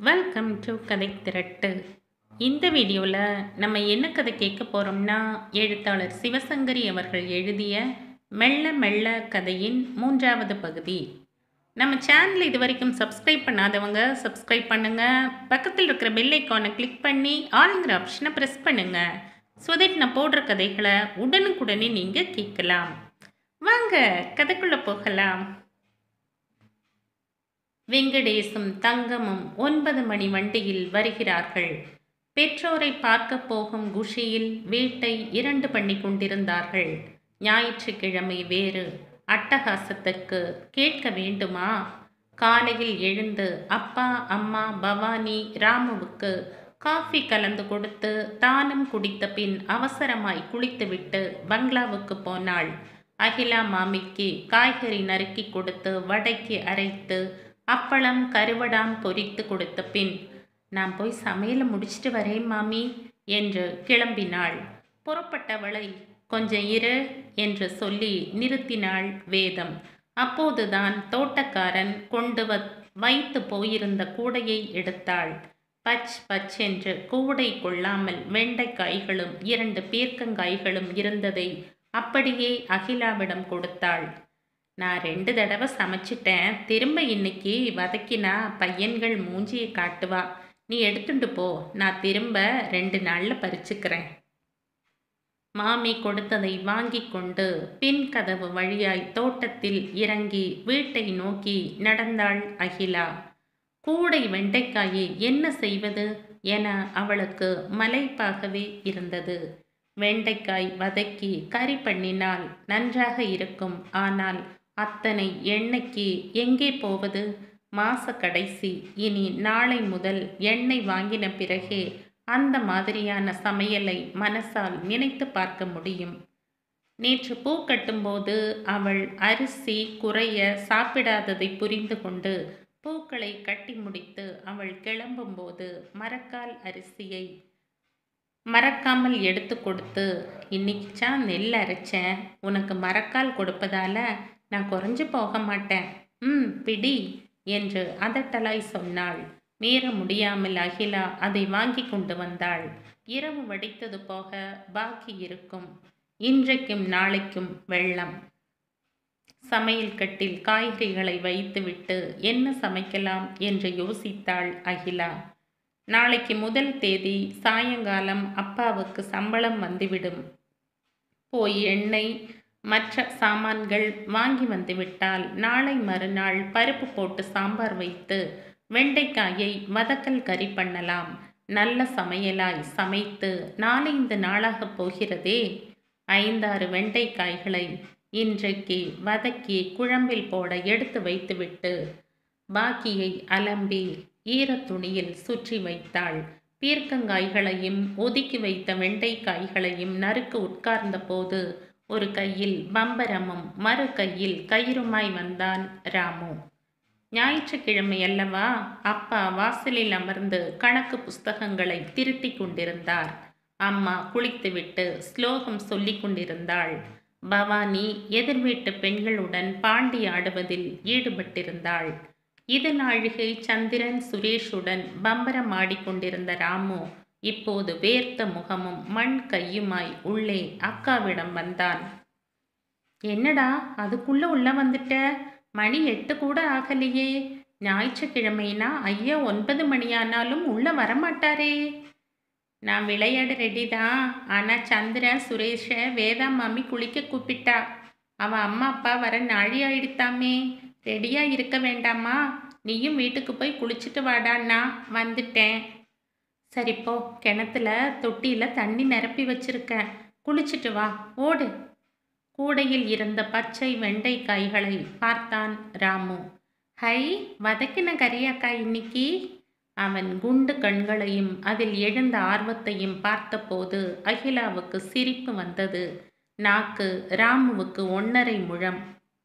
welcome to கதை திரட்டு இந்த வீடியோவில் நம்ம என்ன கதை கேட்க போகிறோம்னா எழுத்தாளர் சிவசங்கரி அவர்கள் எழுதிய மெல்ல மெல்ல கதையின் மூன்றாவது பகுதி நம்ம சேனல் இது வரைக்கும் சப்ஸ்கிரைப் பண்ணாதவங்க சப்ஸ்கிரைப் பண்ணுங்கள் பக்கத்தில் இருக்கிற பெல் ஐக்கானை கிளிக் பண்ணி ஆளுங்கிற ஆப்ஷனை ப்ரெஸ் பண்ணுங்கள் ஸோ தட் நான் போடுற கதைகளை உடனுக்குடனே நீங்கள் கேட்கலாம் வாங்க கதைக்குள்ளே போகலாம் வெங்கடேசும் தங்கமும் ஒன்பது மணி வண்டியில் வருகிறார்கள் பெற்றோரை பார்க்க போகும் குஷியில் வீட்டை இரண்டு பண்ணி கொண்டிருந்தார்கள் ஞாயிற்றுக்கிழமை வேறு அட்டகாசத்திற்கு கேட்க வேண்டுமா காலையில் எழுந்து அப்பா அம்மா பவானி ராமுவுக்கு காஃபி கலந்து கொடுத்து தானும் குடித்த பின் அவசரமாய் குளித்துவிட்டு பங்களாவுக்கு போனாள் அகிலா மாமிக்கு காய்கறி நறுக்கி கொடுத்து வடைக்கு அரைத்து அப்பளம் கருவடாம் பொரித்து கொடுத்த பின் நான் போய் சமையலை முடிச்சிட்டு வரேன் மாமி என்று கிளம்பினாள் புறப்பட்டவளை கொஞ்சம் இரு என்று சொல்லி நிறுத்தினாள் வேதம் அப்போதுதான் தோட்டக்காரன் கொண்டு வ வைத்து போயிருந்த கூடையை எடுத்தாள் பச் பச் என்று கூடை கொள்ளாமல் வெண்டைக்காய்களும் இரண்டு பீர்க்கங்காய்களும் இருந்ததை அப்படியே அகிலாவிடம் கொடுத்தாள் நான் ரெண்டு தடவை சமைச்சிட்டேன் திரும்ப இன்னைக்கு வதக்கினா பையன்கள் மூஞ்சியை காட்டுவா நீ எடுத்துட்டு போ நான் திரும்ப ரெண்டு நாளில் பறிச்சுக்கிறேன் மாமி கொடுத்ததை வாங்கி கொண்டு பின் கதவு வழியாய் தோட்டத்தில் இறங்கி வீட்டை நோக்கி நடந்தாள் அகிலா கூடை வெண்டைக்காயை என்ன செய்வது என அவளுக்கு மலைப்பாகவே இருந்தது வெண்டைக்காய் வதக்கி கறி பண்ணினால் நன்றாக இருக்கும் ஆனால் அத்தனை எண்ணெய்க்கு எங்கே போவது மாச கடைசி இனி நாளை முதல் எண்ணெய் வாங்கின பிறகே அந்த மாதிரியான சமையலை மனசால் நினைத்து பார்க்க முடியும் நேற்று பூ கட்டும்போது அவள் அரிசி குறைய சாப்பிடாததை புரிந்து கொண்டு பூக்களை கட்டி முடித்து அவள் கிளம்பும்போது மரக்கால் அரிசியை மறக்காமல் எடுத்து கொடுத்து இன்னைக்குச்சா நெல் அரைச்சேன் உனக்கு மரக்கால் கொடுப்பதால நான் குறைஞ்சு போக மாட்டேன் ம் பிடி என்று அதட்டலாய் சொன்னாள் மீற முடியாமல் அகிலா அதை வாங்கி கொண்டு வந்தாள் இரவு வடித்தது போக பாக்கி இருக்கும் இன்றைக்கும் நாளைக்கும் வெள்ளம் சமையல் கட்டில் காய்கறிகளை வைத்துவிட்டு என்ன சமைக்கலாம் என்று யோசித்தாள் அகிலா நாளைக்கு முதல் தேதி சாயங்காலம் அப்பாவுக்கு சம்பளம் வந்துவிடும் போய் எண்ணெய் மற்ற சாமான்கள் வாங்கி வந்துவிட்டால் நாளை மறுநாள் பருப்பு போட்டு சாம்பார் வைத்து வெண்டைக்காயை வதக்கல் கறி பண்ணலாம் நல்ல சமையலாய் சமைத்து நாலைந்து நாளாக போகிறதே ஐந்தாறு வெண்டைக்காய்களை இன்றைக்கு வதக்கி குழம்பில் போட எடுத்து வைத்துவிட்டு பாக்கியை அலம்பி ஈரத்துணியில் சுற்றி வைத்தாள் பீர்க்கங்காய்களையும் ஒதுக்கி வைத்த வெண்டைக்காய்களையும் நறுக்கு உட்கார்ந்த போது ஒரு கையில் பம்பரமும் மறு கையில் கயிறுமாய் வந்தான் ராமு ஞாயிற்றுக்கிழமை அல்லவா அப்பா வாசலில் அமர்ந்து கணக்கு புஸ்தகங்களை திருத்தி கொண்டிருந்தார் அம்மா குளித்துவிட்டு ஸ்லோகம் சொல்லிக் கொண்டிருந்தாள் பவானி எதிர் வீட்டு பெண்களுடன் பாண்டி ஆடுவதில் ஈடுபட்டிருந்தாள் இது நாழிகை சந்திரன் சுரேஷுடன் பம்பரம் ஆடிக்கொண்டிருந்த ராமு இப்போது வேர்த்த முகமும் மண் கையுமாய் உள்ளே அக்காவிடம் வந்தான் என்னடா அதுக்குள்ள உள்ள வந்துட்ட மணி எட்டு கூட ஆகலையே ஞாயிற்றுக்கிழமைனா ஐயா ஒன்பது மணியானாலும் உள்ள வரமாட்டாரே நான் விளையாட ரெடி தான் ஆனால் சந்திரன் சுரேஷ வேதா மாமி குளிக்க கூப்பிட்டா அவன் அம்மா அப்பா வர நாழி ஆயிடுத்தாமே ரெடியாக இருக்க வேண்டாமா நீயும் வீட்டுக்கு போய் குளிச்சுட்டு வாடான்னா வந்துட்டேன் சரிப்போ கிணத்துல தொட்டியில் தண்ணி நிரப்பி வச்சிருக்கேன் குளிச்சுட்டு வா ஓடு கூடையில் இருந்த பச்சை வெண்டைக்காய்களை பார்த்தான் ராமு ஹை வதக்கின கரியாக்கா இன்னைக்கு அவன் குண்டு கண்களையும் அதில் எழுந்த ஆர்வத்தையும் பார்த்தபோது அகிலாவுக்கு சிரிப்பு வந்தது நாக்கு ராமுவுக்கு ஒன்னரை முழம்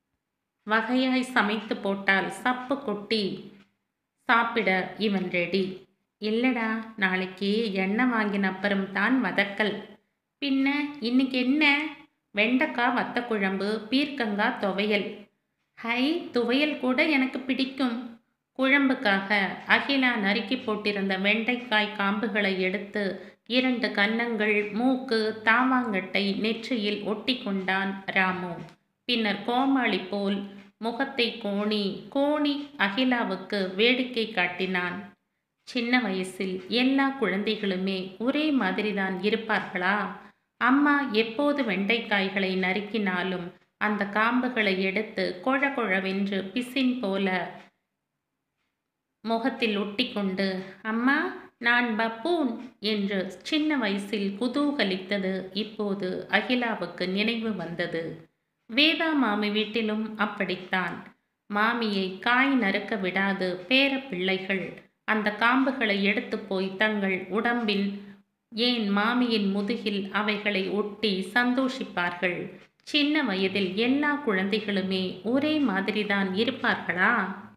வகையாய் சமைத்து போட்டால் சப்பு கொட்டி சாப்பிட இவன் ரெடி இல்லடா நாளைக்கு எண்ணெய் வாங்கின அப்புறம் தான் வதக்கல் பின்ன இன்னைக்கு என்ன வெண்டைக்காய் வத்த குழம்பு பீர்க்கங்காய் துவையல் ஹை துவையல் கூட எனக்கு பிடிக்கும் குழம்புக்காக அகிலா நறுக்கி போட்டிருந்த வெண்டைக்காய் காம்புகளை எடுத்து இரண்டு கன்னங்கள் மூக்கு தாவாங்கட்டை நெற்றியில் ஒட்டி கொண்டான் ராமு பின்னர் கோமாளி போல் முகத்தை கோணி கோணி அகிலாவுக்கு வேடிக்கை காட்டினான் சின்ன வயசில் எல்லா குழந்தைகளுமே ஒரே மாதிரிதான் இருப்பார்களா அம்மா எப்போது வெண்டைக்காய்களை நறுக்கினாலும் அந்த காம்புகளை எடுத்து கொழ கொழவென்று பிசின் போல முகத்தில் ஒட்டிக்கொண்டு அம்மா நான் பப்பூன் என்று சின்ன வயசில் குதூகலித்தது இப்போது அகிலாவுக்கு நினைவு வந்தது வேதா மாமி வீட்டிலும் அப்படித்தான் மாமியை காய் நறுக்க விடாது பேர பிள்ளைகள் அந்த காம்புகளை எடுத்து போய் தங்கள் உடம்பின் ஏன் மாமியின் முதுகில் அவைகளை ஒட்டி சந்தோஷிப்பார்கள் சின்ன வயதில் எல்லா குழந்தைகளுமே ஒரே மாதிரிதான் இருப்பார்களா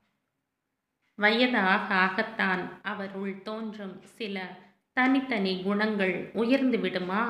வயதாக ஆகத்தான் அவருள் தோன்றும் சில தனித்தனி குணங்கள் உயர்ந்து விடுமா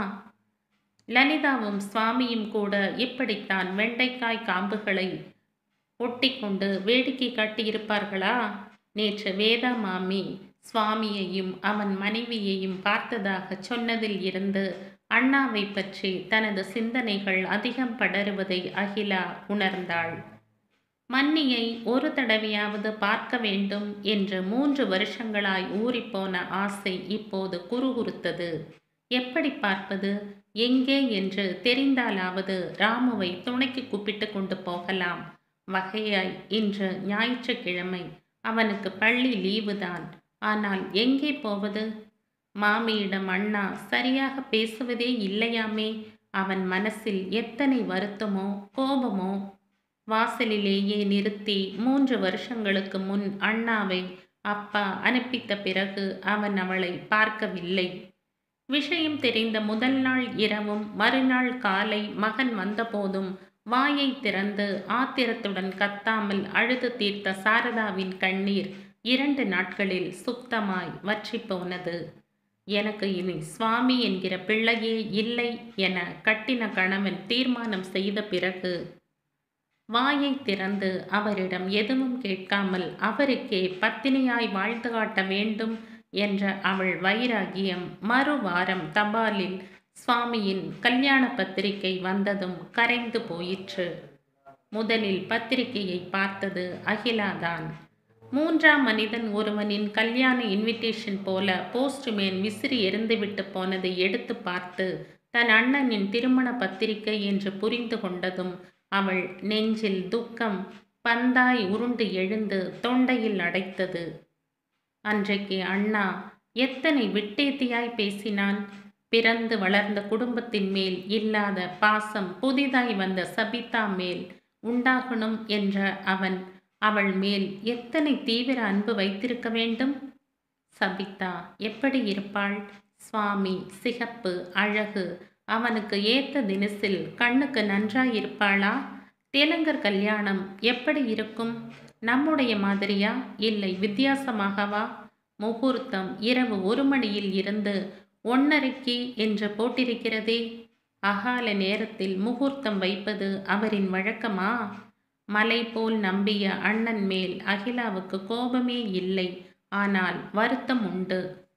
லலிதாவும் சுவாமியும் கூட இப்படித்தான் வெண்டைக்காய் காம்புகளை ஒட்டிக்கொண்டு வேடிக்கை காட்டியிருப்பார்களா நேற்று வேதா மாமி சுவாமியையும் அவன் மனைவியையும் பார்த்ததாக சொன்னதில் இருந்து அண்ணாவை பற்றி தனது சிந்தனைகள் அதிகம் படருவதை அகிலா உணர்ந்தாள் மன்னியை ஒரு தடவையாவது பார்க்க வேண்டும் என்று மூன்று வருஷங்களாய் ஊறிப்போன ஆசை இப்போது குறுகுறுத்தது எப்படி பார்ப்பது எங்கே என்று தெரிந்தாலாவது ராமுவை துணைக்கு கூப்பிட்டு கொண்டு போகலாம் வகையாய் இன்று ஞாயிற்றுக்கிழமை அவனுக்கு பள்ளி லீவுதான் ஆனால் எங்கே போவது மாமியிடம் அண்ணா சரியாக பேசுவதே இல்லையாமே அவன் மனசில் எத்தனை வருத்தமோ கோபமோ வாசலிலேயே நிறுத்தி மூன்று வருஷங்களுக்கு முன் அண்ணாவை அப்பா அனுப்பித்த பிறகு அவன் அவளை பார்க்கவில்லை விஷயம் தெரிந்த முதல் நாள் இரவும் மறுநாள் காலை மகன் வந்தபோதும் வாயை திறந்து ஆத்திரத்துடன் கத்தாமல் அழுது தீர்த்த சாரதாவின் கண்ணீர் இரண்டு நாட்களில் சுத்தமாய் வற்றி போனது எனக்கு இனி சுவாமி என்கிற பிள்ளையே இல்லை என கட்டின கணவன் தீர்மானம் செய்த பிறகு வாயை திறந்து அவரிடம் எதுவும் கேட்காமல் அவருக்கே பத்தினியாய் வாழ்ந்து காட்ட வேண்டும் என்ற அவள் வைராகியம் மறுவாரம் தபாலில் சுவாமியின் கல்யாண பத்திரிகை வந்ததும் கரைந்து போயிற்று முதலில் பத்திரிகையை பார்த்தது அகிலாதான் மூன்றாம் மனிதன் ஒருவனின் கல்யாண இன்விடேஷன் போல போஸ்ட்மேன் விசிறி எரிந்துவிட்டு போனதை எடுத்து பார்த்து தன் அண்ணனின் திருமண பத்திரிகை என்று புரிந்து கொண்டதும் அவள் நெஞ்சில் துக்கம் பந்தாய் உருண்டு எழுந்து தொண்டையில் அடைத்தது அன்றைக்கு அண்ணா எத்தனை விட்டேத்தியாய் பேசினான் பிறந்து வளர்ந்த குடும்பத்தின் மேல் இல்லாத பாசம் புதிதாய் வந்த சபிதா மேல் உண்டாகணும் என்ற அவன் அவள் மேல் எத்தனை தீவிர அன்பு வைத்திருக்க வேண்டும் சபிதா எப்படி இருப்பாள் சுவாமி சிகப்பு அழகு அவனுக்கு ஏத்த தினசில் கண்ணுக்கு நன்றாயிருப்பாளா தெலுங்கர் கல்யாணம் எப்படி இருக்கும் நம்முடைய மாதிரியா இல்லை வித்தியாசமாகவா முகூர்த்தம் இரவு ஒரு மணியில் இருந்து ஒன்னரைக்கு என்று போட்டிருக்கிறதே அகால நேரத்தில் முகூர்த்தம் வைப்பது அவரின் வழக்கமா மலை போல் நம்பிய அண்ணன் மேல் அகிலாவுக்கு கோபமே இல்லை ஆனால் வருத்தம் உண்டு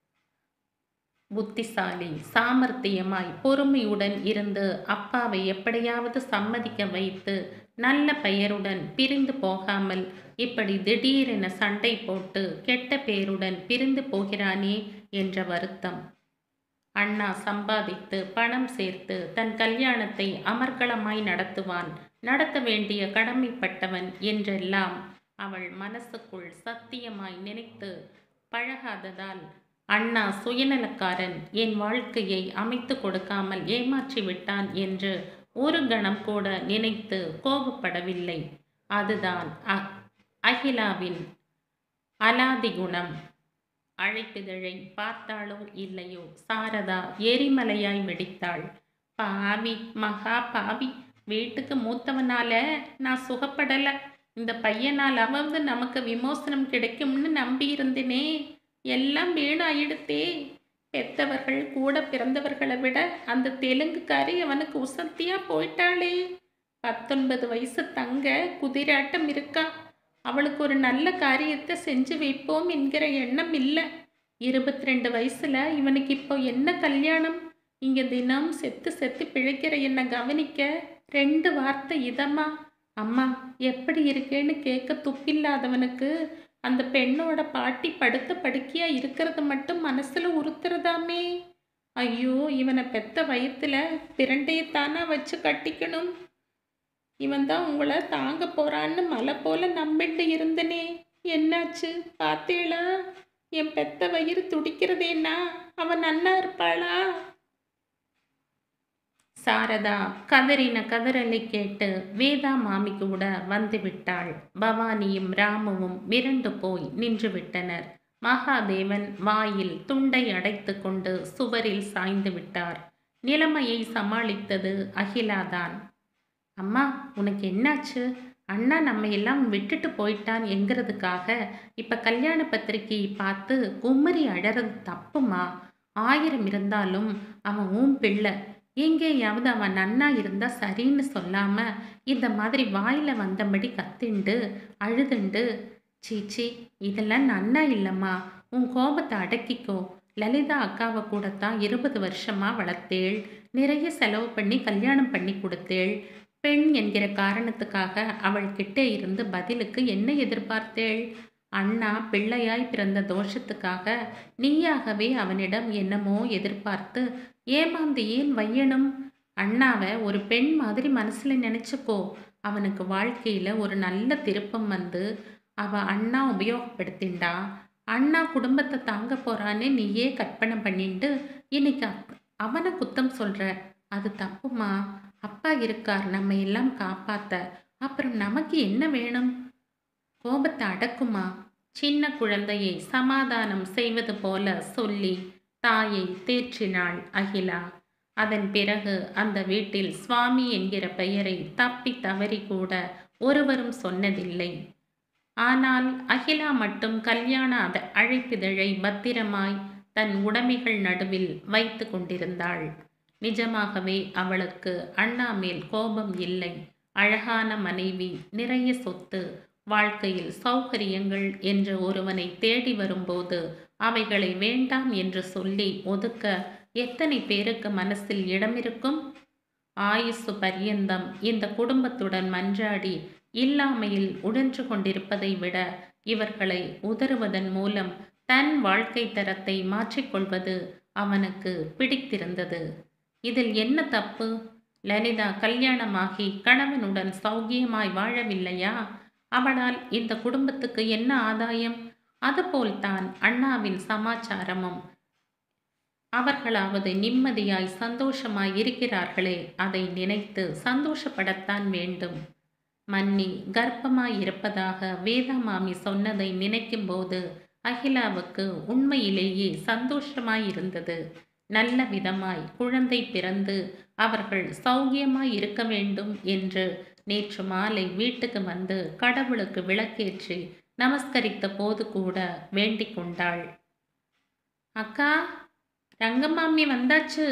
புத்திசாலி சாமர்த்தியமாய் பொறுமையுடன் இருந்து அப்பாவை எப்படியாவது சம்மதிக்க வைத்து நல்ல பெயருடன் பிரிந்து போகாமல் இப்படி திடீரென சண்டை போட்டு கெட்ட பேருடன் பிரிந்து போகிறானே என்ற வருத்தம் அண்ணா சம்பாதித்து பணம் சேர்த்து தன் கல்யாணத்தை அமர்க்களமாய் நடத்துவான் நடத்த வேண்டிய கடமைப்பட்டவன் என்றெல்லாம் அவள் மனசுக்குள் சத்தியமாய் நினைத்து பழகாததால் அண்ணா சுயநலக்காரன் என் வாழ்க்கையை அமைத்து கொடுக்காமல் ஏமாற்றி விட்டான் என்று ஒரு கணம் கூட நினைத்து கோபப்படவில்லை அதுதான் அ அகிலாவின் அலாதி குணம் அழைப்பிதழை பார்த்தாளோ இல்லையோ சாரதா எரிமலையாய் வெடித்தாள் பாவி மகா பாவி வீட்டுக்கு மூத்தவனால நான் சுகப்படலை இந்த பையனாலாவது நமக்கு விமோசனம் கிடைக்கும்னு நம்பி இருந்தேனே எல்லாம் வீணாயிடுத்தே பெத்தவர்கள் கூட பிறந்தவர்களை விட அந்த தெலுங்குக்காரி அவனுக்கு உசத்தியா போயிட்டாளே பத்தொன்பது வயசு தங்க குதிராட்டம் இருக்கா அவளுக்கு ஒரு நல்ல காரியத்தை செஞ்சு வைப்போம் என்கிற எண்ணம் இல்லை இருபத்தி ரெண்டு வயசுல இவனுக்கு இப்போ என்ன கல்யாணம் இங்க தினம் செத்து செத்து பிழைக்கிற என்னை கவனிக்க ரெண்டு வார்த்தை இதம்மா அம்மா எப்படி இருக்கேன்னு கேட்க துப்பில்லாதவனுக்கு அந்த பெண்ணோட பாட்டி படுத்த படுக்கையா இருக்கிறது மட்டும் மனசுல உறுத்துறதாமே ஐயோ இவனை பெத்த வயிற்றுல பிரண்டையத்தானா வச்சு கட்டிக்கணும் இவன் தான் உங்களை தாங்க போறான்னு மலை போல நம்பிட்டு இருந்தனே என்னாச்சு பார்த்தேளா என் பெத்த வயிறு துடிக்கிறதேன்னா அவன் நன்னா இருப்பாளா சாரதா கதறின கதறலை கேட்டு வேதா மாமி கூட வந்து விட்டாள் பவானியும் ராமுவும் மிரண்டு போய் நின்று விட்டனர் மகாதேவன் வாயில் துண்டை அடைத்து கொண்டு சுவரில் சாய்ந்து விட்டார் நிலைமையை சமாளித்தது அகிலாதான் அம்மா உனக்கு என்னாச்சு அண்ணா நம்ம எல்லாம் விட்டுட்டு போயிட்டான் என்கிறதுக்காக இப்ப கல்யாண பத்திரிக்கையை பார்த்து கும்மரி அழறது தப்புமா ஆயிரம் இருந்தாலும் அவன் உன் பிள்ளை எங்கேயாவது அவன் நன்னா இருந்தா சரின்னு சொல்லாம இந்த மாதிரி வாயில வந்தபடி கத்திண்டு அழுதுண்டு சீச்சி இதெல்லாம் நன்னா இல்லைம்மா உன் கோபத்தை அடக்கிக்கோ லலிதா அக்காவை கூடத்தான் இருபது வருஷமா வளர்த்தேள் நிறைய செலவு பண்ணி கல்யாணம் பண்ணி கொடுத்தேள் பெண் என்கிற காரணத்துக்காக அவள் கிட்டே இருந்து பதிலுக்கு என்ன எதிர்பார்த்தேள் அண்ணா பிள்ளையாய் பிறந்த தோஷத்துக்காக நீயாகவே அவனிடம் என்னமோ எதிர்பார்த்து ஏமாந்து ஏன் வையணும் அண்ணாவை ஒரு பெண் மாதிரி மனசுல நினைச்சுக்கோ அவனுக்கு வாழ்க்கையில ஒரு நல்ல திருப்பம் வந்து அவ அண்ணா உபயோகப்படுத்திண்டா அண்ணா குடும்பத்தை தாங்க போறான்னு நீயே கற்பனை பண்ணிட்டு இன்னைக்கு அப்- அவனை குத்தம் சொல்ற அது தப்புமா அப்பா இருக்கார் நம்ம எல்லாம் காப்பாத்த அப்புறம் நமக்கு என்ன வேணும் கோபத்தை அடக்குமா சின்ன குழந்தையை சமாதானம் செய்வது போல சொல்லி தாயை தேற்றினாள் அகிலா அதன் பிறகு அந்த வீட்டில் சுவாமி என்கிற பெயரை தப்பி தவறி கூட ஒருவரும் சொன்னதில்லை ஆனால் அகிலா மட்டும் கல்யாண அத அழைப்பிதழை பத்திரமாய் தன் உடைமைகள் நடுவில் வைத்து கொண்டிருந்தாள் நிஜமாகவே அவளுக்கு அண்ணா மேல் கோபம் இல்லை அழகான மனைவி நிறைய சொத்து வாழ்க்கையில் சௌகரியங்கள் என்று ஒருவனை தேடி வரும்போது அவைகளை வேண்டாம் என்று சொல்லி ஒதுக்க எத்தனை பேருக்கு மனசில் இடமிருக்கும் ஆயுசு பரியந்தம் இந்த குடும்பத்துடன் மன்றாடி இல்லாமையில் உழன்று கொண்டிருப்பதை விட இவர்களை உதறுவதன் மூலம் தன் வாழ்க்கை தரத்தை மாற்றிக்கொள்வது அவனுக்கு பிடித்திருந்தது இதில் என்ன தப்பு லலிதா கல்யாணமாகி கணவனுடன் சௌக்கியமாய் வாழவில்லையா அவளால் இந்த குடும்பத்துக்கு என்ன ஆதாயம் அதுபோல்தான் அண்ணாவின் சமாச்சாரமும் அவர்களாவது நிம்மதியாய் சந்தோஷமாய் இருக்கிறார்களே அதை நினைத்து சந்தோஷப்படத்தான் வேண்டும் மன்னி கர்ப்பமாய் இருப்பதாக வேதாமாமி சொன்னதை நினைக்கும்போது அகிலாவுக்கு உண்மையிலேயே சந்தோஷமாய் இருந்தது நல்ல விதமாய் குழந்தை பிறந்து அவர்கள் சௌக்கியமாய் இருக்க வேண்டும் என்று நேற்று மாலை வீட்டுக்கு வந்து கடவுளுக்கு விளக்கேற்றி நமஸ்கரித்த போது கூட வேண்டிக் கொண்டாள் அக்கா ரங்கமாமி வந்தாச்சு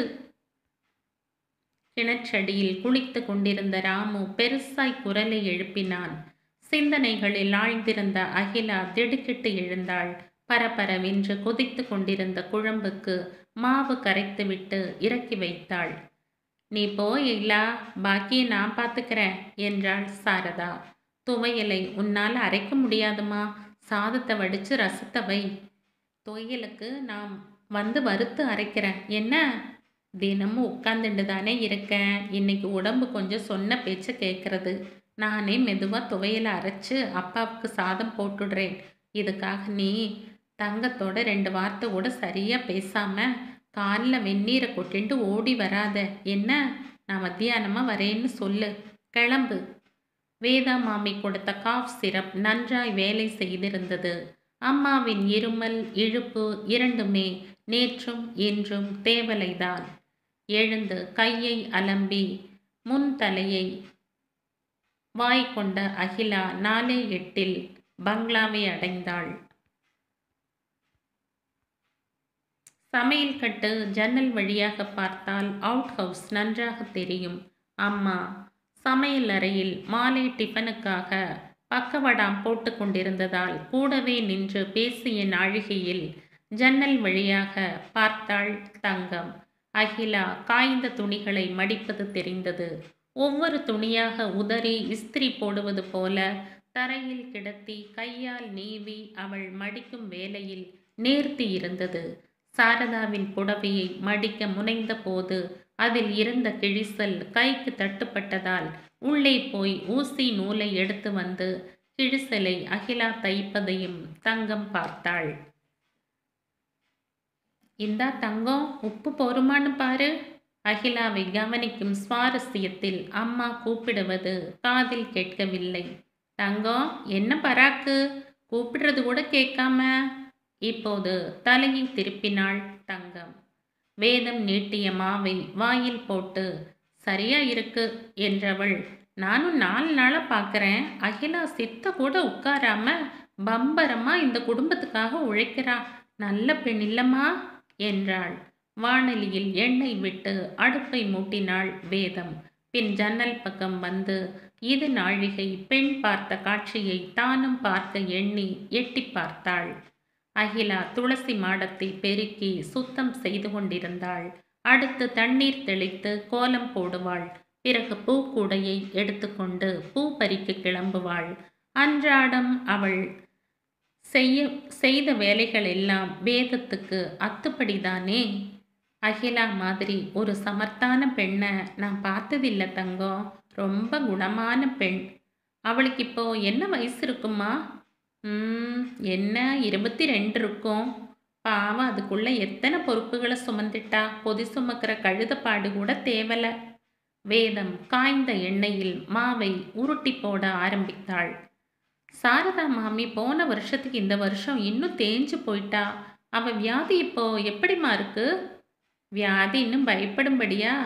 கிணற்றடியில் குளித்து கொண்டிருந்த ராமு பெருசாய் குரலை எழுப்பினான் சிந்தனைகளில் ஆழ்ந்திருந்த அகிலா திடுக்கிட்டு எழுந்தாள் பரபரவென்று கொதித்து கொண்டிருந்த குழம்புக்கு மாவு கரைத்துவிட்டு இறக்கி வைத்தாள் நீ போய் இல்லா பாக்கியை நான் பார்த்துக்கிறேன் என்றாள் சாரதா துவையலை உன்னால் அரைக்க முடியாதுமா சாதத்தை வடித்து ரசத்தை வை துவையலுக்கு நான் வந்து வறுத்து அரைக்கிறேன் என்ன தினமும் உட்காந்துட்டு தானே இருக்கேன் இன்னைக்கு உடம்பு கொஞ்சம் சொன்ன பேச்சை கேட்கறது நானே மெதுவாக துவையலை அரைச்சு அப்பாவுக்கு சாதம் போட்டுடுறேன் இதுக்காக நீ தங்கத்தோட ரெண்டு வார்த்தை கூட சரியாக பேசாம காலில் வெந்நீரை கொட்டிட்டு ஓடி வராத என்ன நான் மத்தியானமாக வரேன்னு சொல்லு கிளம்பு வேதா மாமி கொடுத்த காஃப் சிரப் நன்றாய் வேலை செய்திருந்தது அம்மாவின் இருமல் இழுப்பு இரண்டுமே நேற்றும் இன்றும் தேவலைதான் எழுந்து கையை அலம்பி முன் தலையை வாய் கொண்ட அகிலா நாலே எட்டில் பங்களாவை அடைந்தாள் சமையல் கட்டு ஜன்னல் வழியாக பார்த்தால் அவுட் ஹவுஸ் நன்றாக தெரியும் அம்மா சமையல் அறையில் மாலை டிஃபனுக்காக பக்கவடாம் போட்டு கொண்டிருந்ததால் கூடவே நின்று பேசிய நாழிகையில் ஜன்னல் வழியாக பார்த்தாள் தங்கம் அகிலா காய்ந்த துணிகளை மடிப்பது தெரிந்தது ஒவ்வொரு துணியாக உதறி இஸ்திரி போடுவது போல தரையில் கிடத்தி கையால் நீவி அவள் மடிக்கும் வேலையில் நேர்த்தி இருந்தது சாரதாவின் புடவையை மடிக்க முனைந்த போது அதில் இருந்த கிழிசல் கைக்கு தட்டுப்பட்டதால் உள்ளே போய் ஊசி நூலை எடுத்து வந்து கிழிசலை அகிலா தைப்பதையும் தங்கம் பார்த்தாள் இந்தா தங்கம் உப்பு போருமான்னு பாரு அகிலாவை கவனிக்கும் சுவாரஸ்யத்தில் அம்மா கூப்பிடுவது காதில் கேட்கவில்லை தங்கம் என்ன பராக்கு கூப்பிடுறது கூட கேட்காம இப்போது தலையை திருப்பினாள் தங்கம் வேதம் நீட்டிய மாவை வாயில் போட்டு சரியா இருக்கு என்றவள் நானும் நாலு நாளாக பார்க்குறேன் அகிலா சித்த கூட உட்காராம பம்பரமா இந்த குடும்பத்துக்காக உழைக்கிறா நல்ல பெண் இல்லம்மா என்றாள் வானலியில் எண்ணெய் விட்டு அடுப்பை மூட்டினாள் வேதம் பின் ஜன்னல் பக்கம் வந்து இது நாழிகை பெண் பார்த்த காட்சியை தானும் பார்க்க எண்ணி எட்டி பார்த்தாள் அகிலா துளசி மாடத்தை பெருக்கி சுத்தம் செய்து கொண்டிருந்தாள் அடுத்து தண்ணீர் தெளித்து கோலம் போடுவாள் பிறகு பூக்கூடையை எடுத்துக்கொண்டு பூ பறிக்க கிளம்புவாள் அன்றாடம் அவள் செய்ய செய்த வேலைகள் எல்லாம் வேதத்துக்கு அத்துப்படிதானே அகிலா மாதிரி ஒரு சமர்த்தான பெண்ணை நான் பார்த்ததில்லை தங்கம் ரொம்ப குணமான பெண் அவளுக்கு இப்போ என்ன வயசு இருக்குமா ம் என்ன இருபத்தி ரெண்டு இருக்கும் பாவம் அதுக்குள்ள எத்தனை பொறுப்புகளை சுமந்துட்டா பொதி சுமக்கிற கழுதப்பாடு கூட தேவல வேதம் காய்ந்த எண்ணெயில் மாவை உருட்டி போட ஆரம்பித்தாள் சாரதா மாமி போன வருஷத்துக்கு இந்த வருஷம் இன்னும் தேஞ்சு போயிட்டா அவ வியாதி இப்போ எப்படிம்மா இருக்கு வியாதி இன்னும் பயப்படும்படியா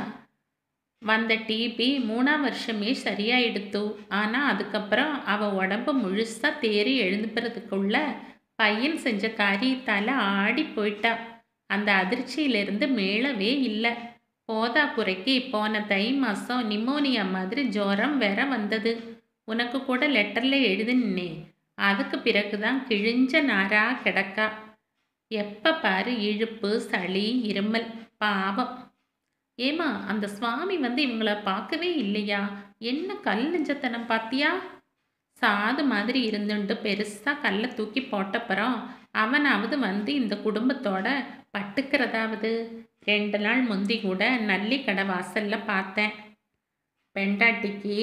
வந்த டிபி மூணாம் வருஷமே சரியாயிடுத்து ஆனால் அதுக்கப்புறம் அவள் உடம்பு முழுசாக தேறி எழுந்துக்கிறதுக்குள்ள பையன் செஞ்ச காரியத்தால் ஆடி போயிட்டா அந்த அதிர்ச்சியிலிருந்து மேளவே இல்லை போதா குறைக்கு போன தை மாதம் நிமோனியா மாதிரி ஜுரம் வேற வந்தது உனக்கு கூட லெட்டரில் எழுதுனே அதுக்கு பிறகுதான் கிழிஞ்ச நாரா கிடக்கா எப்போ பாரு இழுப்பு சளி இருமல் பாவம் ஏமா அந்த சுவாமி வந்து இவங்கள பார்க்கவே இல்லையா என்ன கல் நெஞ்சத்தனம் பாத்தியா சாது மாதிரி இருந்துண்டு பெருசாக கல்லை தூக்கி போட்டப்புறம் அவனாவது வந்து இந்த குடும்பத்தோட பட்டுக்கிறதாவது ரெண்டு நாள் முந்தி கூட நல்லி கடை வாசல்ல பார்த்தேன் பெண்டாட்டிக்கு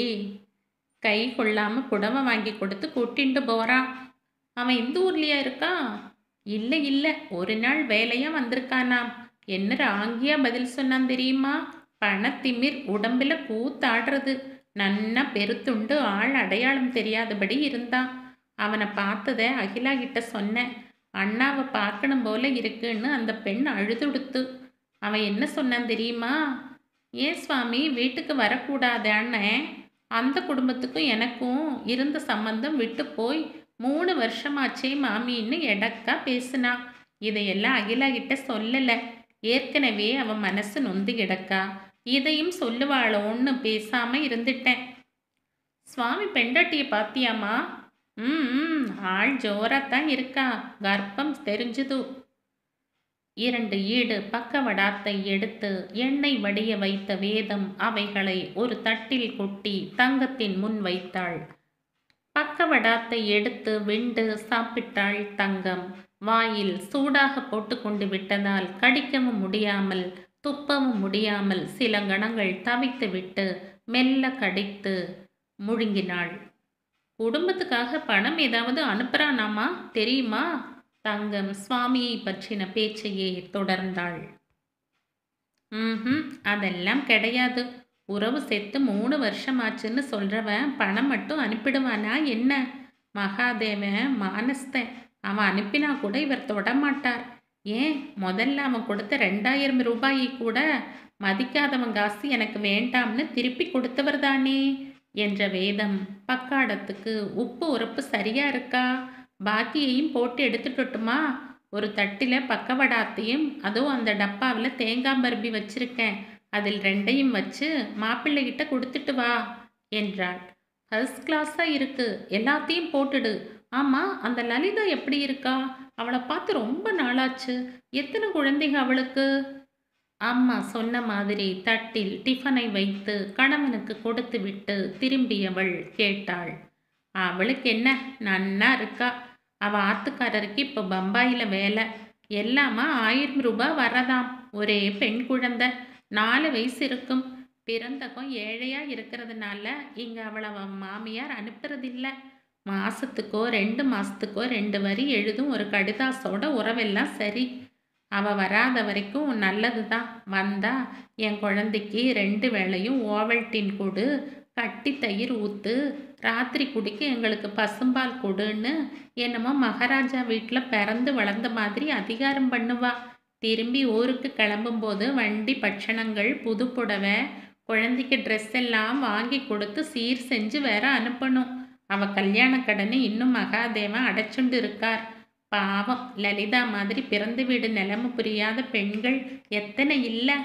கை கொள்ளாமல் புடவை வாங்கி கொடுத்து கூட்டிட்டு போகிறான் அவன் இந்த ஊர்லையா இருக்கான் இல்லை இல்லை ஒரு நாள் வேலையாக வந்திருக்கானாம் என்ன ராங்கியா பதில் சொன்னான் தெரியுமா பணத்திமிர் உடம்புல கூத்தாடுறது நன்னா பெருத்துண்டு ஆள் அடையாளம் தெரியாதபடி இருந்தான் அவனை பார்த்ததை அகிலா கிட்ட சொன்னேன் அண்ணாவை பார்க்கணும் போல இருக்குன்னு அந்த பெண் அழுதுடுத்து அவன் என்ன சொன்னான் தெரியுமா ஏன் சுவாமி வீட்டுக்கு வரக்கூடாது அண்ணன் அந்த குடும்பத்துக்கும் எனக்கும் இருந்த சம்பந்தம் விட்டு போய் மூணு வருஷமாச்சே மாமின்னு எடக்கா பேசினா இதையெல்லாம் அகிலா கிட்ட சொல்லலை ஏற்கனவே அவன் மனசு நொந்து கிடக்கா இதையும் சொல்லுவாளோன்னு பேசாம இருந்துட்டேன் சுவாமி பெண்டாட்டியை பாத்தியாமா ம் ம், ஆள் ஜோராத்தான் இருக்கா கர்ப்பம் தெரிஞ்சுது இரண்டு ஈடு பக்கவடாத்தை எடுத்து எண்ணெய் வடிய வைத்த வேதம் அவைகளை ஒரு தட்டில் கொட்டி தங்கத்தின் முன் வைத்தாள் பக்கவடாத்தை எடுத்து விண்டு சாப்பிட்டாள் தங்கம் வாயில் சூடாக போட்டுக்கொண்டு விட்டதால் கடிக்கவும் முடியாமல் துப்பவும் முடியாமல் சில கணங்கள் தவித்துவிட்டு மெல்ல கடித்து முழுங்கினாள் குடும்பத்துக்காக பணம் ஏதாவது அனுப்புறானாமா தெரியுமா தங்கம் சுவாமியை பற்றின பேச்சையே தொடர்ந்தாள் ம் அதெல்லாம் கிடையாது உறவு செத்து மூணு வருஷமாச்சுன்னு சொல்கிறவன் பணம் மட்டும் அனுப்பிடுவானா என்ன மகாதேவன் மானஸ்தன் அவன் அனுப்பினா கூட இவர் தொடமாட்டார் ஏன் முதல்ல அவன் கொடுத்த ரெண்டாயிரம் ரூபாயை கூட மதிக்காதவன் காசு எனக்கு வேண்டாம்னு திருப்பி கொடுத்தவர் தானே என்ற வேதம் பக்காடத்துக்கு உப்பு உரப்பு சரியா இருக்கா பாக்கியையும் போட்டு எடுத்துட்டுட்டுமா ஒரு தட்டில் பக்கவடாத்தையும் அதுவும் அந்த டப்பாவில் தேங்காய் பருப்பி வச்சிருக்கேன் அதில் ரெண்டையும் வச்சு மாப்பிள்ளைகிட்ட கொடுத்துட்டு வா என்றாள் ஃபர்ஸ்ட் கிளாஸாக இருக்கு எல்லாத்தையும் போட்டுடு ஆமாம் அந்த லலிதா எப்படி இருக்கா அவளை பார்த்து ரொம்ப நாளாச்சு எத்தனை குழந்தைங்க அவளுக்கு அம்மா சொன்ன மாதிரி தட்டில் டிஃபனை வைத்து கணவனுக்கு கொடுத்து விட்டு திரும்பியவள் கேட்டாள் அவளுக்கு என்ன நன்னா இருக்கா அவ ஆத்துக்காரருக்கு இப்போ பம்பாயில் வேலை எல்லாமா ஆயிரம் ரூபாய் வரதாம் ஒரே பெண் குழந்தை நாலு வயசு இருக்கும் பிறந்தகம் ஏழையா இருக்கிறதுனால இங்க அவளை அவ மாமியார் அனுப்புறதில்ல மாசத்துக்கோ ரெண்டு மாசத்துக்கோ ரெண்டு வரி எழுதும் ஒரு கடிதாசோட உறவெல்லாம் சரி அவ வராத வரைக்கும் நல்லது தான் வந்தா என் குழந்தைக்கு ரெண்டு வேளையும் ஓவல்டின் கொடு கட்டி தயிர் ஊத்து ராத்திரி குடிக்க எங்களுக்கு பசும்பால் கொடுன்னு என்னமோ மகாராஜா வீட்டில் பிறந்து வளர்ந்த மாதிரி அதிகாரம் பண்ணுவா திரும்பி ஊருக்கு கிளம்பும்போது வண்டி பட்சணங்கள் புது புடவை குழந்தைக்கு ட்ரெஸ் எல்லாம் வாங்கி கொடுத்து சீர் செஞ்சு வேற அனுப்பணும் அவ கல்யாண கடனை இன்னும் மகாதேவன் அடைச்சுண்டு இருக்கார் பாவம் லலிதா மாதிரி பிறந்து வீடு நிலைமை புரியாத பெண்கள் எத்தனை இல்லை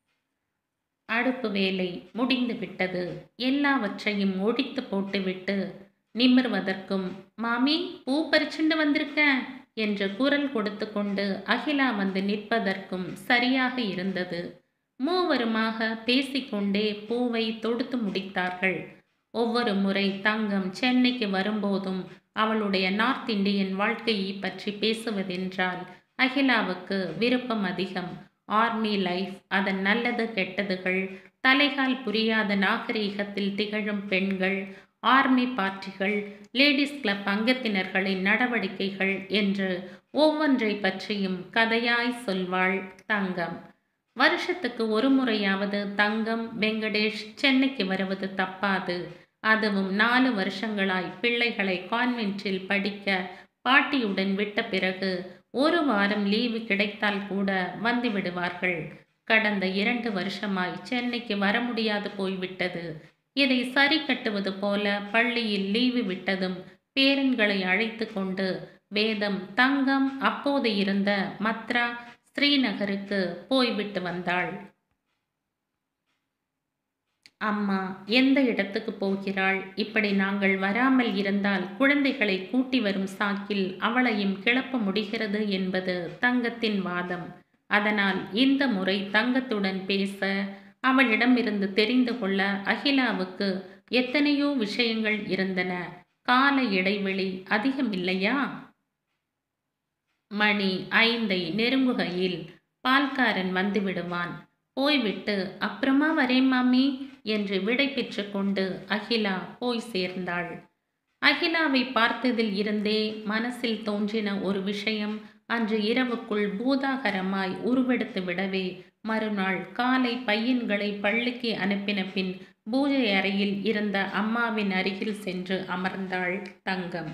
அடுப்பு வேலை முடிந்து விட்டது எல்லாவற்றையும் ஒழித்து போட்டுவிட்டு நிமிர்வதற்கும் மாமி பூ பறிச்சுண்டு வந்திருக்கேன் என்ற குரல் கொடுத்து கொண்டு அகிலா வந்து நிற்பதற்கும் சரியாக இருந்தது மூவருமாக பேசிக்கொண்டே பூவை தொடுத்து முடித்தார்கள் ஒவ்வொரு முறை தங்கம் சென்னைக்கு வரும்போதும் அவளுடைய நார்த் இந்தியன் வாழ்க்கையை பற்றி பேசுவதென்றால் அகிலாவுக்கு விருப்பம் அதிகம் ஆர்மி லைஃப் அதன் நல்லது கெட்டதுகள் தலைகால் புரியாத நாகரீகத்தில் திகழும் பெண்கள் ஆர்மி பார்ட்டிகள் லேடிஸ் கிளப் அங்கத்தினர்களின் நடவடிக்கைகள் என்று ஒவ்வொன்றை பற்றியும் கதையாய் சொல்வாள் தங்கம் வருஷத்துக்கு ஒரு முறையாவது தங்கம் வெங்கடேஷ் சென்னைக்கு வருவது தப்பாது அதுவும் நாலு வருஷங்களாய் பிள்ளைகளை கான்வென்ட்டில் படிக்க பாட்டியுடன் விட்ட பிறகு ஒரு வாரம் லீவு கிடைத்தால் கூட வந்து விடுவார்கள் கடந்த இரண்டு வருஷமாய் சென்னைக்கு வர முடியாது போய்விட்டது இதை சரி கட்டுவது போல பள்ளியில் லீவு விட்டதும் பேரன்களை அழைத்து கொண்டு வேதம் தங்கம் அப்போது இருந்த மத்ரா ஸ்ரீநகருக்கு போய்விட்டு வந்தாள் அம்மா எந்த இடத்துக்கு போகிறாள் இப்படி நாங்கள் வராமல் இருந்தால் குழந்தைகளை கூட்டி வரும் சாக்கில் அவளையும் கிளப்ப முடிகிறது என்பது தங்கத்தின் வாதம் அதனால் இந்த முறை தங்கத்துடன் பேச அவளிடமிருந்து தெரிந்து கொள்ள அகிலாவுக்கு எத்தனையோ விஷயங்கள் இருந்தன கால இடைவெளி அதிகம் இல்லையா மணி ஐந்தை நெருங்குகையில் பால்காரன் வந்து விடுவான் போய்விட்டு அப்புறமா வரேன் மாமி என்று விடை பெற்று கொண்டு அகிலா போய் சேர்ந்தாள் அகிலாவை பார்த்ததில் இருந்தே மனசில் தோன்றின ஒரு விஷயம் அன்று இரவுக்குள் பூதாகரமாய் உருவெடுத்து விடவே மறுநாள் காலை பையன்களை பள்ளிக்கு அனுப்பின பின் பூஜை அறையில் இருந்த அம்மாவின் அருகில் சென்று அமர்ந்தாள் தங்கம்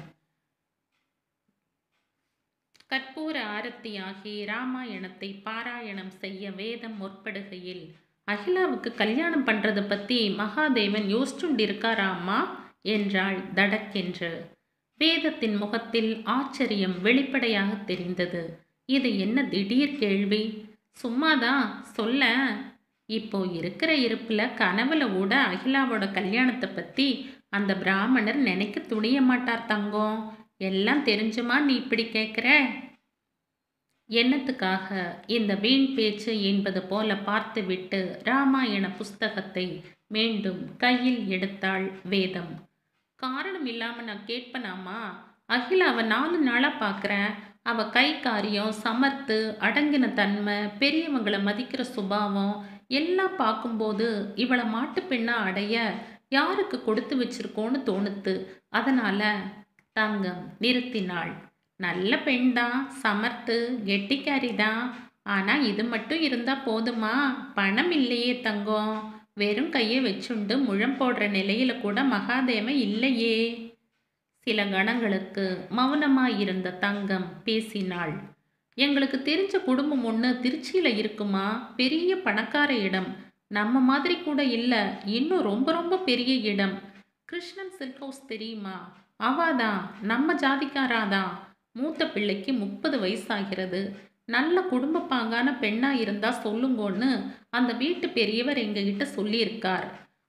கற்பூர ஆரத்தியாகி ராமாயணத்தை பாராயணம் செய்ய வேதம் முற்படுகையில் அகிலாவுக்கு கல்யாணம் பண்றத பத்தி மகாதேவன் யோசிச்சுண்டு இருக்காராமா என்றாள் தடக்கென்று வேதத்தின் முகத்தில் ஆச்சரியம் வெளிப்படையாக தெரிந்தது இது என்ன திடீர் கேள்வி சும்மாதான் சொல்ல இப்போ இருக்கிற இருப்புல கனவுல கூட அகிலாவோட கல்யாணத்தை பத்தி அந்த பிராமணர் நினைக்க துணிய மாட்டார் தங்கம் எல்லாம் தெரிஞ்சுமா நீ இப்படி கேட்குற என்னத்துக்காக இந்த வீண் பேச்சு என்பது போல பார்த்துவிட்டு ராமாயண புஸ்தகத்தை மீண்டும் கையில் எடுத்தாள் வேதம் காரணம் இல்லாம நான் கேட்பனாமா அகில அவ நாலு நாளா பார்க்குறேன் அவ கை காரியம் சமர்த்து அடங்கின தன்மை பெரியவங்களை மதிக்கிற சுபாவம் எல்லாம் பார்க்கும்போது இவளை மாட்டு பெண்ணா அடைய யாருக்கு கொடுத்து வச்சிருக்கோன்னு தோணுத்து அதனால தங்கம் நிறுத்தினாள் நல்ல பெண்தான் சமர்த்து கெட்டிக்காரி தான் ஆனால் இது மட்டும் இருந்தால் போதுமா பணம் இல்லையே தங்கம் வெறும் கையை வச்சுண்டு முழம் போடுற நிலையில கூட மகாதேவன் இல்லையே சில கணங்களுக்கு மௌனமாயிருந்த தங்கம் பேசினாள் எங்களுக்கு தெரிஞ்ச குடும்பம் ஒன்று திருச்சியில் இருக்குமா பெரிய பணக்கார இடம் நம்ம மாதிரி கூட இல்லை இன்னும் ரொம்ப ரொம்ப பெரிய இடம் கிருஷ்ணன் சில்க் ஹவுஸ் தெரியுமா அவாதான் நம்ம ஜாதிக்காராதான் மூத்த பிள்ளைக்கு முப்பது வயசாகிறது நல்ல குடும்ப பாங்கான பெண்ணா இருந்தா சொல்லுங்கன்னு அந்த வீட்டு பெரியவர் எங்ககிட்ட சொல்லியிருக்கார்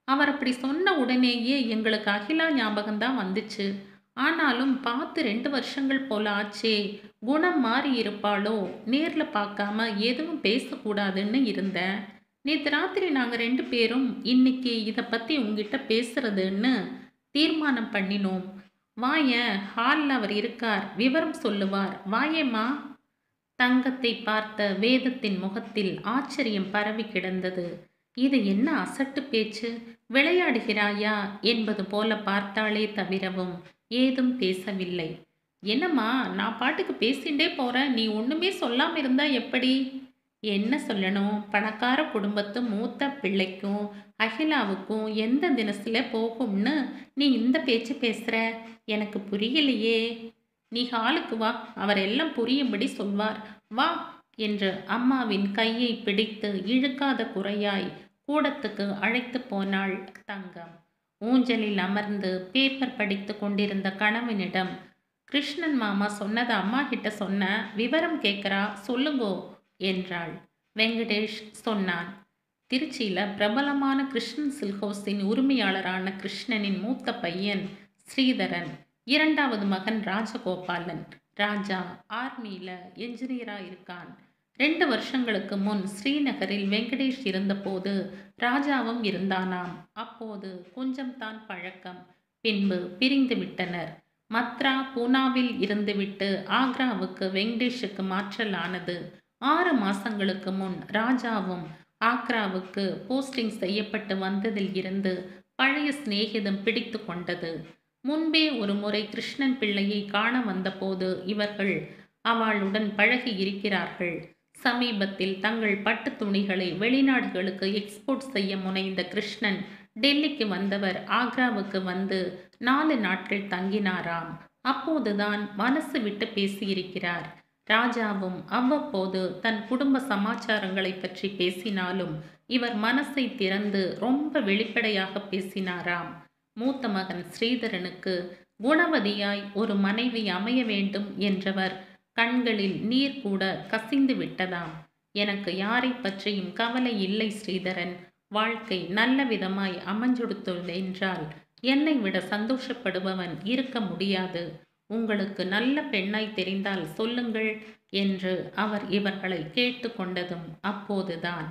அவர் அப்படி சொன்ன உடனேயே எங்களுக்கு அகிலா ஞாபகம்தான் வந்துச்சு ஆனாலும் பார்த்து ரெண்டு வருஷங்கள் போல ஆச்சே குணம் மாறி இருப்பாளோ நேரில் பார்க்காம எதுவும் பேசக்கூடாதுன்னு இருந்தேன் நேற்று ராத்திரி நாங்கள் ரெண்டு பேரும் இன்னைக்கு இதை பற்றி உங்ககிட்ட பேசுறதுன்னு தீர்மானம் பண்ணினோம் வாயேன் ஹாலில் அவர் இருக்கார் விவரம் சொல்லுவார் வாயேம்மா தங்கத்தை பார்த்த வேதத்தின் முகத்தில் ஆச்சரியம் பரவி கிடந்தது இது என்ன அசட்டு பேச்சு விளையாடுகிறாயா என்பது போல பார்த்தாளே தவிரவும் ஏதும் பேசவில்லை என்னம்மா நான் பாட்டுக்கு பேசிண்டே போகிறேன் நீ ஒன்றுமே சொல்லாமல் இருந்தா எப்படி என்ன சொல்லணும் பணக்கார குடும்பத்து மூத்த பிள்ளைக்கும் அகிலாவுக்கும் எந்த தினசில் போகும்னு நீ இந்த பேச்சு பேசுகிற எனக்கு புரியலையே நீ ஹாலுக்கு வா அவர் எல்லாம் புரியும்படி சொல்வார் வா என்று அம்மாவின் கையை பிடித்து இழுக்காத குறையாய் கூடத்துக்கு அழைத்து போனாள் தங்கம் ஊஞ்சலில் அமர்ந்து பேப்பர் படித்து கொண்டிருந்த கணவனிடம் கிருஷ்ணன் மாமா சொன்னதை அம்மா கிட்ட சொன்ன விவரம் கேட்குறா சொல்லுங்கோ என்றாள் வெங்கடேஷ் சொன்னான் திருச்சியில் பிரபலமான கிருஷ்ணன் சில்ஹோஸின் உரிமையாளரான கிருஷ்ணனின் மூத்த பையன் ஸ்ரீதரன் இரண்டாவது மகன் ராஜகோபாலன் ராஜா ஆர்மியில் என்ஜினியராக இருக்கான் ரெண்டு வருஷங்களுக்கு முன் ஸ்ரீநகரில் வெங்கடேஷ் இருந்தபோது ராஜாவும் இருந்தானாம் அப்போது கொஞ்சம் தான் பழக்கம் பின்பு பிரிந்து விட்டனர் மத்ரா பூனாவில் இருந்துவிட்டு ஆக்ராவுக்கு வெங்கடேஷுக்கு மாற்றல் ஆனது ஆறு மாசங்களுக்கு முன் ராஜாவும் ஆக்ராவுக்கு போஸ்டிங் செய்யப்பட்டு வந்ததில் இருந்து பழைய சிநேகிதம் பிடித்து கொண்டது முன்பே ஒரு முறை கிருஷ்ணன் பிள்ளையை காண வந்தபோது இவர்கள் அவளுடன் பழகி இருக்கிறார்கள் சமீபத்தில் தங்கள் பட்டு துணிகளை வெளிநாடுகளுக்கு எக்ஸ்போர்ட் செய்ய முனைந்த கிருஷ்ணன் டெல்லிக்கு வந்தவர் ஆக்ராவுக்கு வந்து நாலு நாட்கள் தங்கினாராம் அப்போதுதான் மனசு விட்டு பேசியிருக்கிறார் ராஜாவும் அவ்வப்போது தன் குடும்ப சமாச்சாரங்களை பற்றி பேசினாலும் இவர் மனசை திறந்து ரொம்ப வெளிப்படையாக பேசினாராம் மூத்த மகன் ஸ்ரீதரனுக்கு குணவதியாய் ஒரு மனைவி அமைய வேண்டும் என்றவர் கண்களில் நீர் கூட கசிந்து விட்டதாம் எனக்கு யாரை பற்றியும் கவலை இல்லை ஸ்ரீதரன் வாழ்க்கை நல்ல விதமாய் அமைஞ்சொடுத்துள்ளது என்றால் என்னை விட சந்தோஷப்படுபவன் இருக்க முடியாது உங்களுக்கு நல்ல பெண்ணாய் தெரிந்தால் சொல்லுங்கள் என்று அவர் இவர்களை கேட்டுக்கொண்டதும் அப்போதுதான்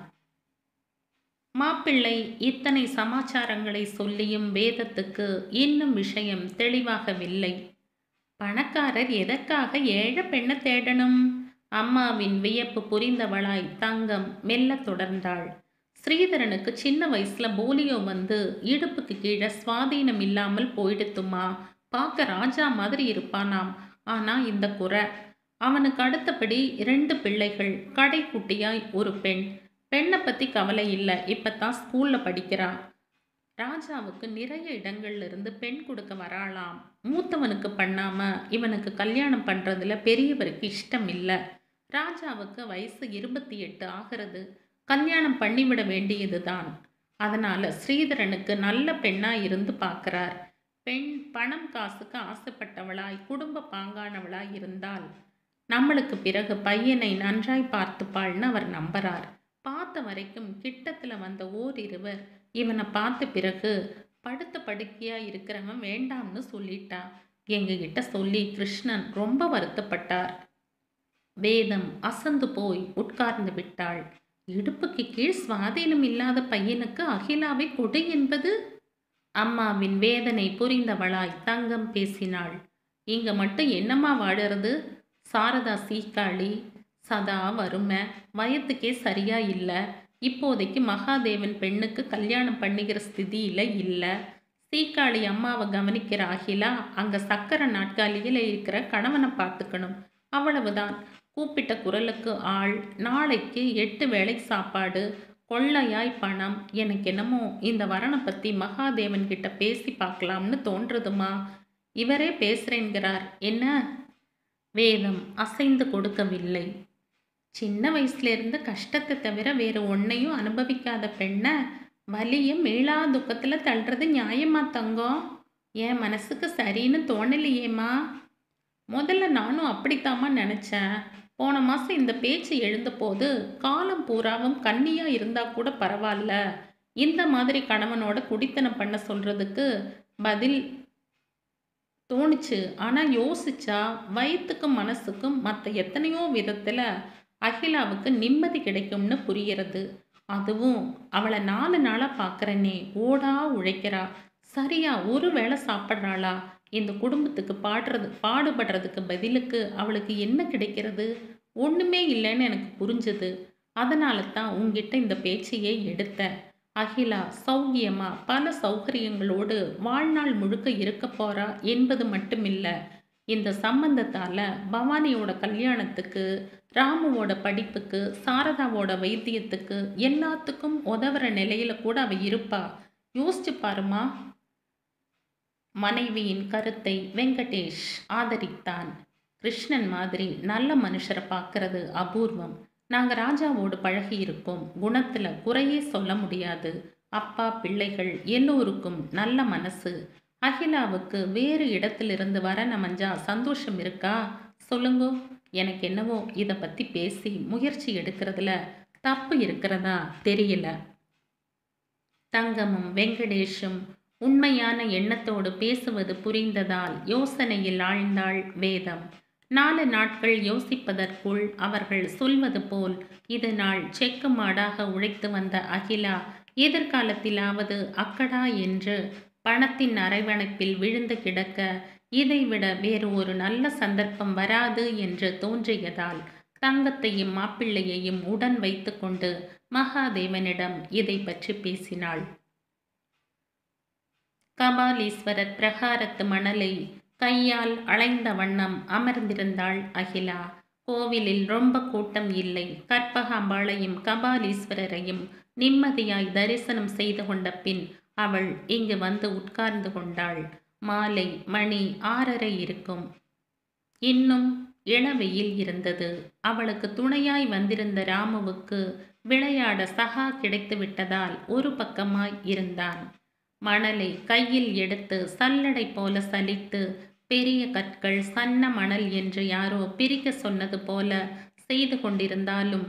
மாப்பிள்ளை இத்தனை சமாச்சாரங்களை சொல்லியும் வேதத்துக்கு இன்னும் விஷயம் தெளிவாகவில்லை பணக்காரர் எதற்காக ஏழை பெண்ணை தேடணும் அம்மாவின் வியப்பு புரிந்தவளாய் தங்கம் மெல்ல தொடர்ந்தாள் ஸ்ரீதரனுக்கு சின்ன வயசுல போலியோ வந்து இடுப்புக்கு கீழே சுவாதீனம் இல்லாமல் போயிடுத்துமா பார்க்க ராஜா மாதிரி இருப்பானாம் ஆனா இந்த குறை அவனுக்கு அடுத்தபடி ரெண்டு பிள்ளைகள் கடைக்குட்டியாய் ஒரு பெண் பெண்ணை பற்றி கவலை இல்லை இப்போ தான் ஸ்கூலில் படிக்கிறா ராஜாவுக்கு நிறைய இடங்கள்ல இருந்து பெண் கொடுக்க வராளாம் மூத்தவனுக்கு பண்ணாம இவனுக்கு கல்யாணம் பண்றதுல பெரியவருக்கு இஷ்டம் இல்லை ராஜாவுக்கு வயசு இருபத்தி எட்டு ஆகிறது கல்யாணம் பண்ணிவிட வேண்டியதுதான் அதனால ஸ்ரீதரனுக்கு நல்ல பெண்ணா இருந்து பார்க்கறார் பெண் பணம் காசுக்கு ஆசைப்பட்டவளாய் குடும்ப பாங்கானவளாய் இருந்தால் நம்மளுக்கு பிறகு பையனை நன்றாய் பார்த்துப்பாள்னு அவர் நம்புறார் பார்த்த வரைக்கும் கிட்டத்துல வந்த ஓரிருவர் இவனை பார்த்த பிறகு படுத்த படுக்கையா இருக்கிறவன் வேண்டாம்னு சொல்லிட்டா எங்ககிட்ட சொல்லி கிருஷ்ணன் ரொம்ப வருத்தப்பட்டார் வேதம் அசந்து போய் உட்கார்ந்து விட்டாள் இடுப்புக்கு கீழ் சுவாதீனம் இல்லாத பையனுக்கு அகிலாவை கொடு என்பது அம்மாவின் வேதனை புரிந்தவளாய் தங்கம் பேசினாள் இங்க மட்டும் என்னம்மா வாடுறது சாரதா சீக்காளி சதா வறுமை வயத்துக்கே சரியா இல்லை இப்போதைக்கு மகாதேவன் பெண்ணுக்கு கல்யாணம் பண்ணிக்கிற ஸ்திதியில இல்லை சீக்காளி அம்மாவை கவனிக்கிற அகிலா அங்க சக்கரை நாட்காலியில் இருக்கிற கணவனை பார்த்துக்கணும் அவ்வளவுதான் கூப்பிட்ட குரலுக்கு ஆள் நாளைக்கு எட்டு வேளை சாப்பாடு கொள்ளையாய் பணம் எனக்கு என்னமோ இந்த வரனை பற்றி மகாதேவன் கிட்ட பேசி பார்க்கலாம்னு தோன்றுதுமா இவரே பேசுறேங்கிறார் என்ன வேதம் அசைந்து கொடுக்கவில்லை சின்ன வயசுல இருந்து கஷ்டத்தை தவிர வேறு ஒன்றையும் அனுபவிக்காத பெண்ணை வலியும் மீளா துக்கத்தில் தள்ளுறது நியாயமா தங்கம் என் மனசுக்கு சரின்னு தோணலையேம்மா முதல்ல நானும் அப்படித்தாம்மா நினச்சேன் போன மாதம் இந்த பேச்சு எழுந்தபோது காலம் பூராவும் கன்னியாக இருந்தால் கூட பரவாயில்ல இந்த மாதிரி கணவனோட குடித்தனம் பண்ண சொல்கிறதுக்கு பதில் தோணுச்சு ஆனால் யோசிச்சா வயிற்றுக்கும் மனசுக்கும் மற்ற எத்தனையோ விதத்தில் அகிலாவுக்கு நிம்மதி கிடைக்கும்னு புரிகிறது அதுவும் அவளை நாலு நாளாக பார்க்குறனே ஓடா உழைக்கிறா சரியா ஒரு வேளை சாப்பிட்றாளா இந்த குடும்பத்துக்கு பாடுறது பாடுபடுறதுக்கு பதிலுக்கு அவளுக்கு என்ன கிடைக்கிறது ஒன்றுமே இல்லைன்னு எனக்கு புரிஞ்சுது அதனால தான் உங்ககிட்ட இந்த பேச்சையே எடுத்தேன் அகிலா சௌக்கியமா பல சௌகரியங்களோடு வாழ்நாள் முழுக்க இருக்க போறா என்பது மட்டுமில்ல இந்த சம்பந்தத்தால பவானியோட கல்யாணத்துக்கு ராமுவோட படிப்புக்கு சாரதாவோட வைத்தியத்துக்கு எல்லாத்துக்கும் உதவுற நிலையில கூட அவ இருப்பா யோசிச்சு பாருமா மனைவியின் கருத்தை வெங்கடேஷ் ஆதரித்தான் கிருஷ்ணன் மாதிரி நல்ல மனுஷரை பார்க்கறது அபூர்வம் நாங்கள் ராஜாவோடு பழகி இருக்கோம் குணத்தில் குறையே சொல்ல முடியாது அப்பா பிள்ளைகள் எல்லோருக்கும் நல்ல மனசு அகிலாவுக்கு வேறு இடத்திலிருந்து வர நமஞ்சா சந்தோஷம் இருக்கா சொல்லுங்கோ எனக்கு என்னவோ இதை பற்றி பேசி முயற்சி எடுக்கிறதுல தப்பு இருக்கிறதா தெரியல தங்கமும் வெங்கடேஷும் உண்மையான எண்ணத்தோடு பேசுவது புரிந்ததால் யோசனையில் ஆழ்ந்தாள் வேதம் நாலு நாட்கள் யோசிப்பதற்குள் அவர்கள் சொல்வது போல் இது நாள் செக்கு மாடாக உழைத்து வந்த அகிலா எதிர்காலத்திலாவது அக்கடா என்று பணத்தின் அரவணைப்பில் விழுந்து கிடக்க இதைவிட வேறு ஒரு நல்ல சந்தர்ப்பம் வராது என்று தோன்றியதால் தங்கத்தையும் மாப்பிள்ளையையும் உடன் வைத்துக்கொண்டு மகாதேவனிடம் இதை பற்றி பேசினாள் கபாலீஸ்வரர் பிரகாரத்து மணலை கையால் அலைந்த வண்ணம் அமர்ந்திருந்தாள் அகிலா கோவிலில் ரொம்ப கூட்டம் இல்லை கற்பகாம்பாளையும் கபாலீஸ்வரரையும் நிம்மதியாய் தரிசனம் செய்து கொண்ட பின் அவள் இங்கு வந்து உட்கார்ந்து கொண்டாள் மாலை மணி ஆறரை இருக்கும் இன்னும் இளவெயில் இருந்தது அவளுக்கு துணையாய் வந்திருந்த ராமுவுக்கு விளையாட சகா கிடைத்து விட்டதால் ஒரு பக்கமாய் இருந்தான் மணலை கையில் எடுத்து சல்லடை போல சலித்து பெரிய கற்கள் சன்ன மணல் என்று யாரோ பிரிக்க சொன்னது போல செய்து கொண்டிருந்தாலும்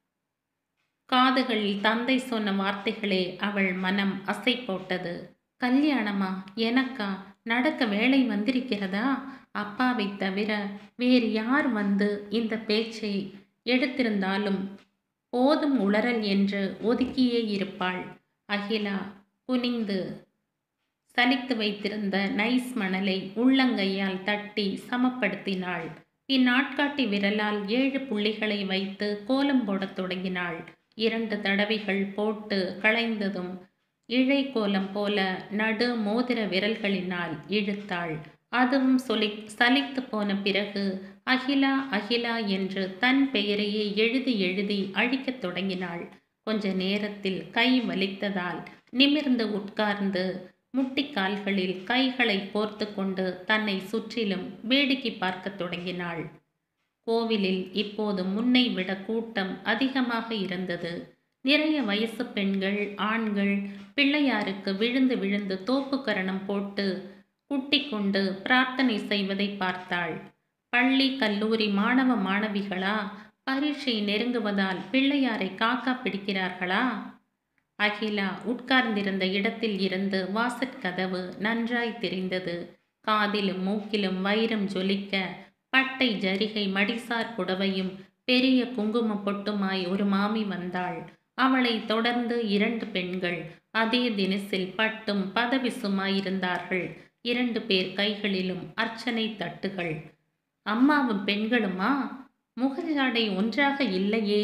காதுகளில் தந்தை சொன்ன வார்த்தைகளே அவள் மனம் அசை போட்டது கல்யாணமா எனக்கா நடக்க வேலை வந்திருக்கிறதா அப்பாவை தவிர வேறு யார் வந்து இந்த பேச்சை எடுத்திருந்தாலும் போதும் உளறல் என்று ஒதுக்கியே இருப்பாள் அகிலா குனிந்து சலித்து வைத்திருந்த நைஸ் மணலை உள்ளங்கையால் தட்டி சமப்படுத்தினாள் இந்நாட்காட்டி விரலால் ஏழு புள்ளிகளை வைத்து கோலம் போடத் தொடங்கினாள் இரண்டு தடவைகள் போட்டு களைந்ததும் இழை கோலம் போல நடு மோதிர விரல்களினால் இழுத்தாள் அதுவும் சொலி சலித்து போன பிறகு அகிலா அகிலா என்று தன் பெயரையே எழுதி எழுதி அழிக்கத் தொடங்கினாள் கொஞ்ச நேரத்தில் கை வலித்ததால் நிமிர்ந்து உட்கார்ந்து முட்டிக்கால்களில் கைகளை கோர்த்து கொண்டு தன்னை சுற்றிலும் வேடிக்கை பார்க்கத் தொடங்கினாள் கோவிலில் இப்போது முன்னை விட கூட்டம் அதிகமாக இருந்தது நிறைய வயசு பெண்கள் ஆண்கள் பிள்ளையாருக்கு விழுந்து விழுந்து தோப்புக்கரணம் போட்டு குட்டிக் கொண்டு பிரார்த்தனை செய்வதை பார்த்தாள் பள்ளி கல்லூரி மாணவ மாணவிகளா பரீட்சை நெருங்குவதால் பிள்ளையாரை காக்கா பிடிக்கிறார்களா அகிலா உட்கார்ந்திருந்த இடத்தில் இருந்து வாசற்கதவு நன்றாய் தெரிந்தது காதிலும் மூக்கிலும் வைரம் ஜொலிக்க பட்டை ஜரிகை மடிசார் புடவையும் பெரிய குங்கும பொட்டுமாய் ஒரு மாமி வந்தாள் அவளை தொடர்ந்து இரண்டு பெண்கள் அதே தினசில் பட்டும் பதவிசுமாயிருந்தார்கள் இரண்டு பேர் கைகளிலும் அர்ச்சனை தட்டுகள் அம்மாவும் பெண்களுமா முகஜாடை ஒன்றாக இல்லையே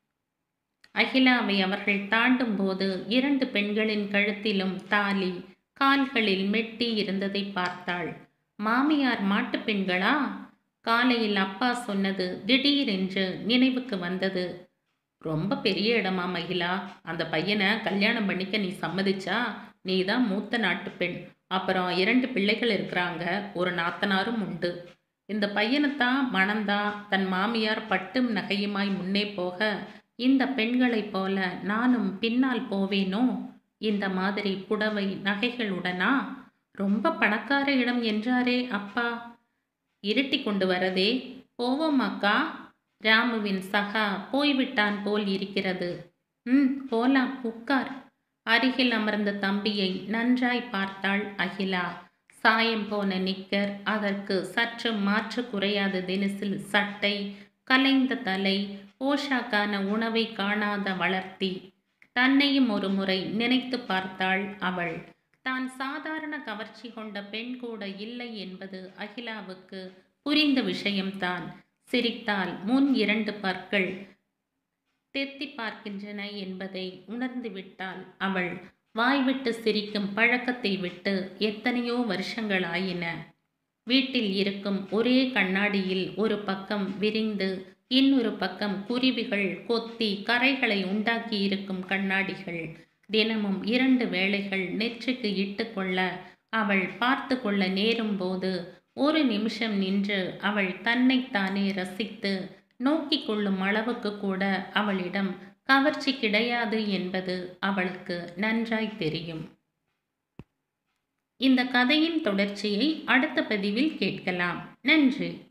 அகிலாவை அவர்கள் தாண்டும் போது இரண்டு பெண்களின் கழுத்திலும் தாலி கால்களில் மெட்டி இருந்ததை பார்த்தாள் மாமியார் மாட்டுப் பெண்களா காலையில் அப்பா சொன்னது திடீரென்று நினைவுக்கு வந்தது ரொம்ப பெரிய இடமா மகிழா அந்த பையனை கல்யாணம் பண்ணிக்க நீ சம்மதிச்சா நீ தான் மூத்த நாட்டு பெண் அப்புறம் இரண்டு பிள்ளைகள் இருக்கிறாங்க ஒரு நாத்தனாரும் உண்டு இந்த பையனைத்தான் மணந்தா தன் மாமியார் பட்டும் நகையுமாய் முன்னே போக இந்த பெண்களைப் போல நானும் பின்னால் போவேனோ இந்த மாதிரி புடவை நகைகளுடனா ரொம்ப பணக்கார இடம் என்றாரே அப்பா இருட்டி கொண்டு வரதே போவோம் அக்கா ராமுவின் சகா போய்விட்டான் போல் இருக்கிறது ம் போலாம் உட்கார் அருகில் அமர்ந்த தம்பியை நன்றாய் பார்த்தாள் அகிலா சாயம் போன நிக்கர் அதற்கு சற்று மாற்று குறையாத தினசில் சட்டை கலைந்த தலை போஷாக்கான உணவை காணாத வளர்த்தி தன்னையும் ஒரு முறை நினைத்து பார்த்தாள் அவள் தான் சாதாரண கவர்ச்சி கொண்ட பெண் கூட இல்லை என்பது அகிலாவுக்கு புரிந்த விஷயம்தான் சிரித்தால் முன் இரண்டு பற்கள் தெத்தி பார்க்கின்றன என்பதை உணர்ந்து விட்டாள் அவள் வாய்விட்டு சிரிக்கும் பழக்கத்தை விட்டு எத்தனையோ வருஷங்கள் ஆயின வீட்டில் இருக்கும் ஒரே கண்ணாடியில் ஒரு பக்கம் விரிந்து இன்னொரு பக்கம் குருவிகள் கொத்தி கரைகளை உண்டாக்கி இருக்கும் கண்ணாடிகள் தினமும் இரண்டு வேளைகள் நெற்றிக்கு இட்டுக்கொள்ள அவள் பார்த்து கொள்ள நேரும் போது ஒரு நிமிஷம் நின்று அவள் தன்னைத்தானே ரசித்து நோக்கிக் கொள்ளும் அளவுக்கு கூட அவளிடம் கவர்ச்சி கிடையாது என்பது அவளுக்கு நன்றாய் தெரியும் இந்த கதையின் தொடர்ச்சியை அடுத்த பதிவில் கேட்கலாம் நன்றி